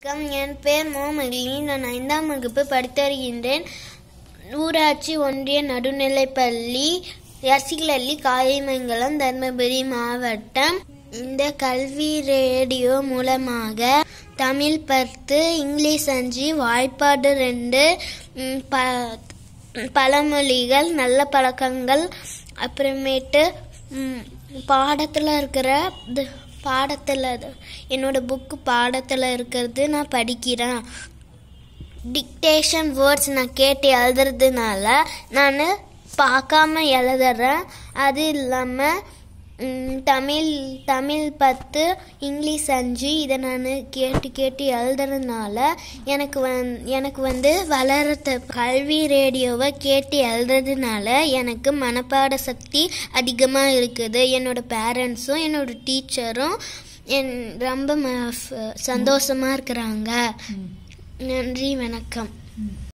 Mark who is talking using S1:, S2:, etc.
S1: வணக்கம் என் பேர் மோமகிழி நான் ஐந்தாம் வகுப்பு படித்து வருகின்றேன் ஊராட்சி ஒன்றிய நடுநிலைப்பள்ளி ரசிகலள்ளி காயமங்கலம் தர்மபுரி மாவட்டம் இந்த கல்வி ரேடியோ மூலமாக தமிழ் பத்து இங்கிலீஷ் அஞ்சு வாய்ப்பாடு ரெண்டு ம், ப- பழமொழிகள் நல்ல பழக்கங்கள் அப்புறமேட்டு ம், பாடத்தில் இருக்கிற இது பாடத்தில் என்னோட புக்கு பாடத்தில் இருக்கிறது நான் படிக்கிறேன் டிக்டேஷன் வேர்ட்ஸ் நான் கேட்டு எழுதுறதுனால நான் பார்க்காம எழுதுறேன் அது இல்லாமல் தமிழ் தமிழ் பத்து இங்கிலீஷ் அஞ்சு இதை நான் கேட்டு கேட்டு எழுதுறதுனால எனக்கு வந் எனக்கு வந்து வளர்த்த கல்வி ரேடியோவை கேட்டு எழுதுறதுனால எனக்கு மனப்பாட சக்தி அதிகமாக இருக்குது என்னோட பேரண்ட்ஸும் என்னோட டீச்சரும் என் ரொம்ப ம- சந்தோஷமா இருக்கிறாங்க நன்றி வணக்கம்